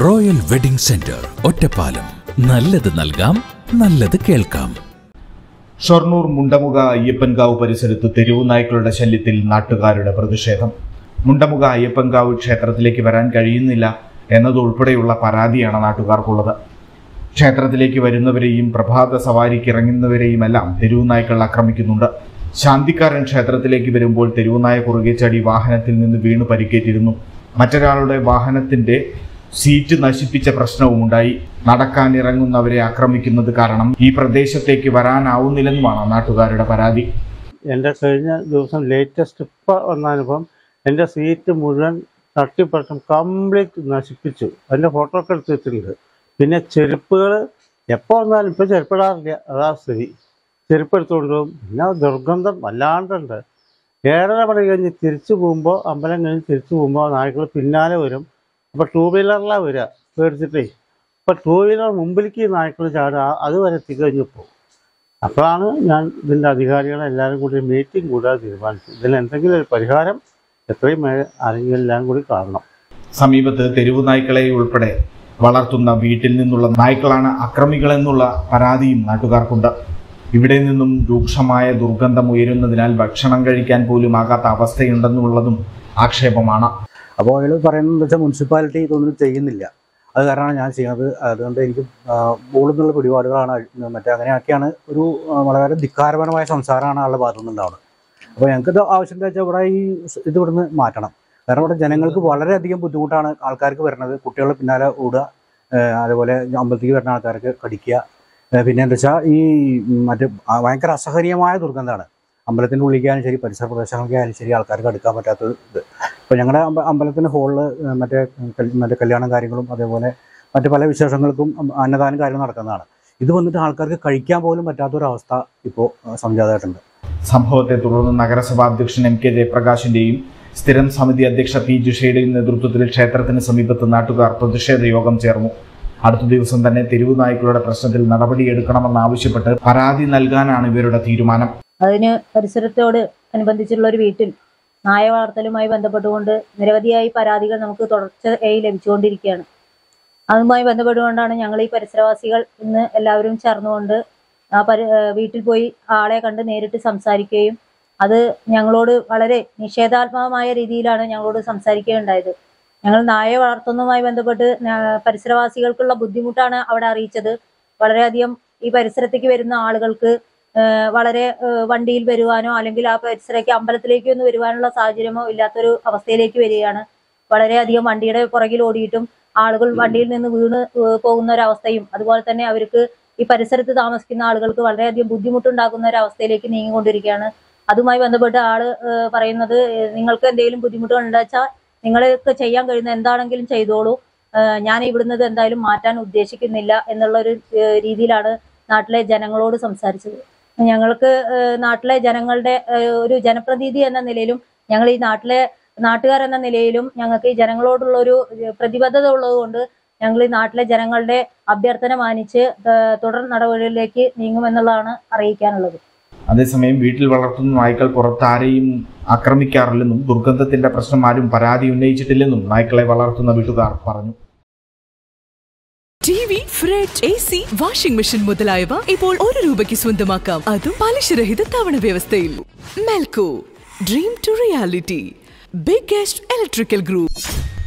royal wedding centre Ottapalam നല്ലത് നൽകാം നല്ലത് കേൾക്കാം ഷൊർണൂർ മുണ്ടമുക അയ്യപ്പൻകാവ് പരിസരത്ത് തെരുവു നായ്ക്കളുടെ ശല്യത്തിൽ നാട്ടുകാരുടെ പ്രതിഷേധം മുണ്ടമുക അയ്യപ്പൻകാവ് ക്ഷേത്രത്തിലേക്ക് വരാൻ കഴിയുന്നില്ല എന്നതുൾപ്പെടെയുള്ള പരാതിയാണ് നാട്ടുകാർക്കുള്ളത് ക്ഷേത്രത്തിലേക്ക് വരുന്നവരെയും പ്രഭാത സവാരിക്ക് ഇറങ്ങുന്നവരെയുമെല്ലാം തെരുവു നായ്ക്കൾ ആക്രമിക്കുന്നുണ്ട് ശാന്തിക്കാരൻ ക്ഷേത്രത്തിലേക്ക് വരുമ്പോൾ തെരുവുനായ കുറുകെ ചാടി വാഹനത്തിൽ നിന്ന് വീണ് പരിക്കേറ്റിരുന്നു മറ്റൊരാളുടെ വാഹനത്തിന്റെ സീറ്റ് നശിപ്പിച്ച പ്രശ്നവുമുണ്ടായി നടക്കാനിറങ്ങുന്നവരെ ആക്രമിക്കുന്നത് കാരണം ഈ പ്രദേശത്തേക്ക് വരാനാവുന്നില്ലെന്നുമാണ് നാട്ടുകാരുടെ പരാതി എൻ്റെ കഴിഞ്ഞ ദിവസം ലേറ്റസ്റ്റ് ഇപ്പോൾ വന്ന അനുഭവം എൻ്റെ സീറ്റ് മുഴുവൻ തട്ടിപ്പറച്ചും കംപ്ലീറ്റ് നശിപ്പിച്ചു അതിൻ്റെ ഫോട്ടോ ഒക്കെ എടുത്ത് വെച്ചിട്ടുണ്ട് പിന്നെ ചെരുപ്പുകൾ എപ്പോൾ വന്നാലും ഇപ്പോൾ ചെരുപ്പിടാറില്ല അതാ സ്ഥിതി ചെരുപ്പ് എടുത്തുകൊണ്ട് പോകും പിന്നെ ദുർഗന്ധം വല്ലാണ്ടുണ്ട് ഏഴര മണി കഴിഞ്ഞ് തിരിച്ചു പോകുമ്പോൾ അമ്പലം കഴിഞ്ഞ് തിരിച്ചു പോകുമ്പോൾ നായ്ക്കൾ പിന്നാലെ വരും അപ്പോൾ ടൂ വീലറിലാണ് വരിക പേടിച്ചിട്ടേ അപ്പോൾ ടൂ വീലർ മുമ്പിലേക്ക് നായ്ക്കൾ ചാടുക അതുവരെ എത്തിക്കഴിഞ്ഞ് പോകും അപ്പോഴാണ് ഞാൻ ഇതിൻ്റെ അധികാരികളെ എല്ലാവരും കൂടി മീറ്റിംഗ് കൂടാതെ തീരുമാനിച്ചത് ഇതിന് എന്തെങ്കിലും ഒരു പരിഹാരം എത്രയും വേഗം ആരെങ്കിലും എല്ലാം കൂടി കാണണം സമീപത്ത് തെരുവു നായ്ക്കളെ ഉൾപ്പെടെ വളർത്തുന്ന വീട്ടിൽ നിന്നുള്ള നായ്ക്കളാണ് അക്രമികളെന്നുള്ള പരാതിയും നാട്ടുകാർക്കുണ്ട് ഇവിടെ നിന്നും രൂക്ഷമായ ദുർഗന്ധം ഉയരുന്നതിനാൽ ഭക്ഷണം കഴിക്കാൻ പോലും ആകാത്ത അവസ്ഥയുണ്ടെന്നുള്ളതും ആക്ഷേപമാണ് അപ്പോൾ അയാൾ പറയുന്നത് വെച്ചാൽ മുനിസിപ്പാലിറ്റി ഇതൊന്നും ചെയ്യുന്നില്ല അത് കാരണമാണ് ഞാൻ ചെയ്യുന്നത് അതുകൊണ്ട് എനിക്ക് മുകളിൽ നിന്നുള്ള പിടിപാടുകളാണ് അഴി- മറ്റേ അങ്ങനെയൊക്കെയാണ് ഒരു ആ, വളരെ ധിക്കാരപരമായ സംസാരമാണ് ആളുടെ ഭാഗത്തു നിന്നുണ്ടാവുന്നത് അപ്പോൾ ഞങ്ങൾക്ക് ഇത് ആവശ്യം എന്താ വെച്ചാൽ ഇവിടെ ഈ സ് ഇത് ഇവിടുന്ന് മാറ്റണം കാരണം ഇവിടെ ജനങ്ങൾക്ക് വളരെയധികം ബുദ്ധിമുട്ടാണ് ആൾക്കാർക്ക് വരുന്നത് കുട്ടികളെ പിന്നാലെ ഓടുക ഏഹ് അതുപോലെ അമ്പലത്തേക്ക് വരുന്ന ആൾക്കാർക്ക് കടിക്കുക ഏഹ് പിന്നെ എന്താ വെച്ചാൽ ഈ മറ്റേ ആ, ഭയങ്കര അസഹനീയമായ ദുർഗന്ധമാണ് അമ്പലത്തിൻ്റെ ഉള്ളിലേക്കായാലും ശരി പരിസര പ്രദേശങ്ങളിലേക്കായാലും ശരി ആൾക്കാർക്ക് അടുക്കാൻ പറ്റാത്ത ഇത് ഇപ്പോൾ ഞങ്ങളുടെ അമ്പ അമ്പലത്തിൻ്റെ ഹോളിൽ മറ്റേ കൽ- മറ്റേ കല്യാണം കാര്യങ്ങളും അതേപോലെ മറ്റു പല വിശേഷങ്ങൾക്കും അം- അന്നദാനം കാര്യങ്ങളും നടക്കുന്നതാണ് ഇത് വന്നിട്ട് ആൾക്കാർക്ക് കഴിക്കാൻ പോലും പറ്റാത്തൊരവസ്ഥ ഇപ്പോൾ സംജാതമായിട്ടുണ്ട് സംഭവത്തെ തുടർന്ന് നഗരസഭാ അധ്യക്ഷൻ എം കെ ജയപ്രകാശിന്റെയും സ്ഥിരം സമിതി അധ്യക്ഷ പി ജിഷയുടെയും നേതൃത്വത്തിൽ ക്ഷേത്രത്തിന് സമീപത്ത് നാട്ടുകാർ പ്രതിഷേധ യോഗം ചേർന്നു അടുത്ത ദിവസം തന്നെ തെരുവു നായ്ക്കളുടെ പ്രശ്നത്തിൽ നടപടിയെടുക്കണമെന്നാവശ്യപ്പെട്ട് പരാതി നൽകാനാണ് ഇവരുടെ തീരുമാനം അതിന് പരിസരത്തോട് അനുബന്ധിച്ചുള്ള ഒരു വീട്ടിൽ നായ വളർത്തലുമായി ബന്ധപ്പെട്ടുകൊണ്ട് നിരവധിയായി പരാതികൾ നമുക്ക് തുടർച്ചയായി ലഭിച്ചുകൊണ്ടിരിക്കുകയാണ് അതുമായി ബന്ധപ്പെട്ടുകൊണ്ടാണ് ഞങ്ങൾ ഈ പരിസരവാസികൾ ഇന്ന് എല്ലാവരും ചേർന്നുകൊണ്ട് ആ പരി ഏഹ് വീട്ടിൽ പോയി ആളെ കണ്ട് നേരിട്ട് സംസാരിക്കുകയും അത് ഞങ്ങളോട് വളരെ നിഷേധാത്മകമായ രീതിയിലാണ് ഞങ്ങളോട് സംസാരിക്കുകയുണ്ടായത് ഞങ്ങൾ നായയെ വളർത്തുന്നതുമായി ബന്ധപ്പെട്ട് ഞാ- പരിസരവാസികൾക്കുള്ള ബുദ്ധിമുട്ടാണ് അവിടെ അറിയിച്ചത് വളരെയധികം ഈ പരിസരത്തേക്ക് വരുന്ന ആളുകൾക്ക് ഏഹ് വളരെ ഏഹ് വണ്ടിയിൽ വരുവാനോ അല്ലെങ്കിൽ ആ പരിസരയ്ക്ക് അമ്പലത്തിലേക്ക് ഒന്ന് വരുവാനുള്ള സാഹചര്യമോ ഇല്ലാത്തൊരു അവസ്ഥയിലേക്ക് വരികയാണ് വളരെയധികം വണ്ടിയുടെ പുറകിൽ ഓടിയിട്ടും ആളുകൾ വണ്ടിയിൽ നിന്ന് വീണ് ഏഹ് പോകുന്ന ഒരു അവസ്ഥയും അതുപോലെ തന്നെ അവർക്ക് ഈ പരിസരത്ത് താമസിക്കുന്ന ആളുകൾക്ക് വളരെയധികം ബുദ്ധിമുട്ടുണ്ടാക്കുന്ന ഒരു അവസ്ഥയിലേക്ക് നീങ്ങിക്കൊണ്ടിരിക്കുകയാണ് അതുമായി ബന്ധപ്പെട്ട് ആള് ഏഹ് പറയുന്നത് ഏഹ് നിങ്ങൾക്ക് എന്തെങ്കിലും ബുദ്ധിമുട്ടുകൾ ഉണ്ടാച്ചാൽ നിങ്ങൾക്ക് ചെയ്യാൻ കഴിയുന്ന എന്താണെങ്കിലും ചെയ്തോളൂ ഏഹ് ഞാൻ ഇവിടുന്ന് ഇത് എന്തായാലും മാറ്റാൻ ഉദ്ദേശിക്കുന്നില്ല എന്നുള്ള ഒരു ഏഹ് രീതിയിലാണ് നാട്ടിലെ ജനങ്ങളോട് സംസാരിച്ചത് ഞങ്ങൾക്ക് ഏഹ് നാട്ടിലെ ജനങ്ങളുടെ ഏഹ് ഒരു ജനപ്രതിനിധി എന്ന നിലയിലും ഞങ്ങൾ ഈ നാട്ടിലെ നാട്ടുകാർ എന്ന നിലയിലും ഞങ്ങൾക്ക് ഈ ജനങ്ങളോടുള്ള ഒരു പ്രതിബദ്ധത ഉള്ളതുകൊണ്ട് ഞങ്ങൾ ഈ നാട്ടിലെ ജനങ്ങളുടെ അഭ്യർത്ഥന മാനിച്ച് ഏഹ് തുടർ നടപടികളിലേക്ക് നീങ്ങുമെന്നുള്ളതാണ് അറിയിക്കാനുള്ളത് അതേസമയം വീട്ടിൽ വളർത്തുന്ന നായ്ക്കൾ പുറത്താരെയും ആക്രമിക്കാറില്ലെന്നും ദുർഗന്ധത്തിന്റെ പ്രശ്നം ആരും പരാതി ഉന്നയിച്ചിട്ടില്ലെന്നും നായ്ക്കളെ വളർത്തുന്ന വീട്ടുകാർ പറഞ്ഞു T V fridge A C washing machine മുതലായവ ഇപ്പോൾ ഒരു രൂപയ്ക്ക് സ്വന്തമാക്കാം അതും പലിശരഹിത തവണ വ്യവസ്ഥയിൽ Melco dream to reality biggest electrical group